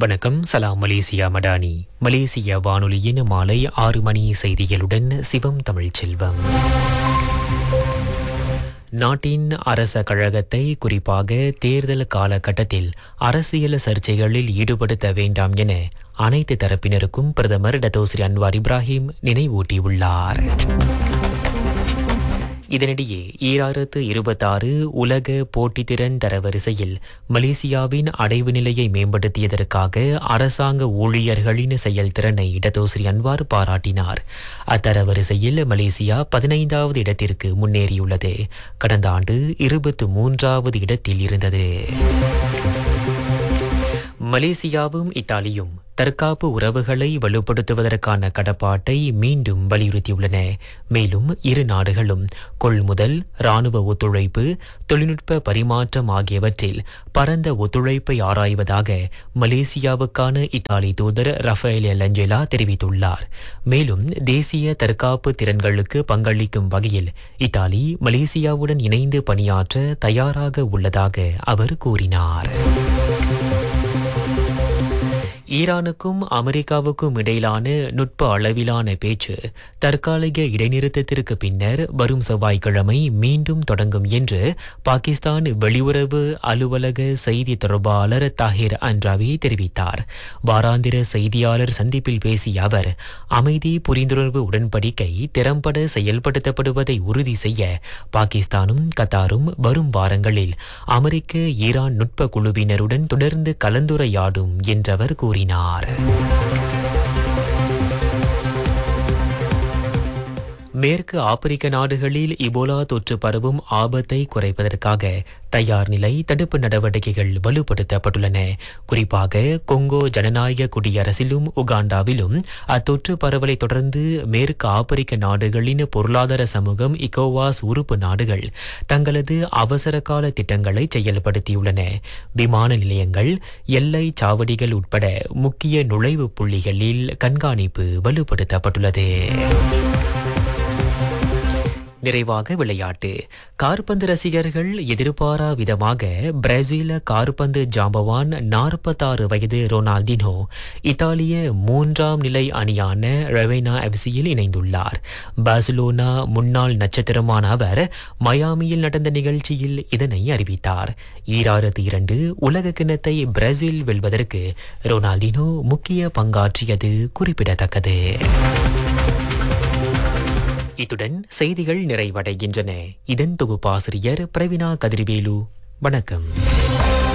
வணக்கம் சலாம் மலேசியா மடானி மலேசிய வானொலியின் மாலை ஆறு மணி செய்திகளுடன் சிவம் தமிழ்ச் செல்வம் நாட்டின் அரச கழகத்தை குறிப்பாக தேர்தல் காலகட்டத்தில் அரசியல் சர்ச்சைகளில் ஈடுபடுத்த வேண்டாம் என அனைத்து தரப்பினருக்கும் பிரதமர் டத்தோஸ்ரீ அன்வார் இப்ராஹிம் நினைவூட்டியுள்ளார் இதனிடையே ஈராயிரத்து இருபத்தாறு உலக போட்டித்திறன் தரவரிசையில் மலேசியாவின் அடைவு நிலையை மேம்படுத்தியதற்காக அரசாங்க ஊழியர்களின் செயல்திறனை இடத்தோஸ்ரீ அன்வார் பாராட்டினார் அத்தரவரிசையில் மலேசியா பதினைந்தாவது இடத்திற்கு முன்னேறியுள்ளது கடந்த ஆண்டு இருபத்து மூன்றாவது இடத்தில் இருந்தது மலேசியாவும் இத்தாலியும் தற்காப்பு உறவுகளை வலுப்படுத்துவதற்கான கடப்பாட்டை மீண்டும் வலியுறுத்தியுள்ளன மேலும் இரு நாடுகளும் கொள்முதல் ராணுவ ஒத்துழைப்பு தொழில்நுட்ப பரிமாற்றம் ஆகியவற்றில் பரந்த ஒத்துழைப்பை ஆராய்வதாக மலேசியாவுக்கான இத்தாலி தூதர் ரஃபேல் லஞ்சேலா தெரிவித்துள்ளார் மேலும் தேசிய தற்காப்பு திறன்களுக்கு பங்களிக்கும் வகையில் இத்தாலி மலேசியாவுடன் இணைந்து பணியாற்ற தயாராக உள்ளதாக அவர் கூறினார் ஈரானுக்கும் அமெரிக்காவுக்கும் இடையிலான நுட்ப அளவிலான பேச்சு தற்காலிக இடைநிறுத்தத்திற்கு பின்னர் வரும் செவ்வாய்க்கிழமை மீண்டும் தொடங்கும் என்று பாகிஸ்தான் வெளியுறவு அலுவலக செய்தி தொடர்பாளர் தாஹிர் அன்ராவி தெரிவித்தார் வாராந்திர செய்தியாளர் சந்திப்பில் பேசிய அவர் அமைதி புரிந்துணர்வு உடன்படிக்கை திறம்பட செயல்படுத்தப்படுவதை உறுதி செய்ய பாகிஸ்தானும் கத்தாரும் வரும் வாரங்களில் அமெரிக்க ஈரான் நுட்ப குழுவினருடன் தொடர்ந்து கலந்துரையாடும் என்றவர் கூறினார் கூறினார் மேற்கு ஆப்பிரிக்க நாடுகளில் இபோலா தொற்று பரவும் ஆபத்தை குறைப்பதற்காக தயார் நிலை தடுப்பு நடவடிக்கைகள் வலுப்படுத்தப்பட்டுள்ளன குறிப்பாக கொங்கோ ஜனநாயக குடியரசிலும் உகாண்டாவிலும் அத்தொற்று பரவலை தொடர்ந்து மேற்கு ஆப்பிரிக்க நாடுகளின் பொருளாதார சமூகம் இகோவாஸ் உறுப்பு நாடுகள் தங்களது அவசர கால திட்டங்களை செயல்படுத்தியுள்ளன விமான நிலையங்கள் எல்லை சாவடிகள் உட்பட முக்கிய நுழைவு புள்ளிகளில் கண்காணிப்பு வலுப்படுத்தப்பட்டுள்ளது நிறைவாக விளையாட்டு கார்பந்து ரசிகர்கள் எதிர்பாரா விதமாக பிரேசில கார்பந்து ஜாம்பவான் நாற்பத்தாறு வயது ரொனால்டினோ இத்தாலிய மூன்றாம் நிலை அணியான ரெவைனா எஃப்சியில் இணைந்துள்ளார் பார்சிலோனா முன்னாள் நட்சத்திரமான அவர் மயாமியில் நடந்த நிகழ்ச்சியில் இதனை அறிவித்தார் ஈராயிரத்தி இரண்டு உலக கிண்ணத்தை பிரேசில் வெல்வதற்கு ரொனால்டினோ முக்கிய பங்காற்றியது குறிப்பிடத்தக்கது இத்துடன் செய்திகள் நிறைவடைகின்றன இதன் தொகுப்பாசிரியர் பிரவினா கதிர்வேலு வணக்கம்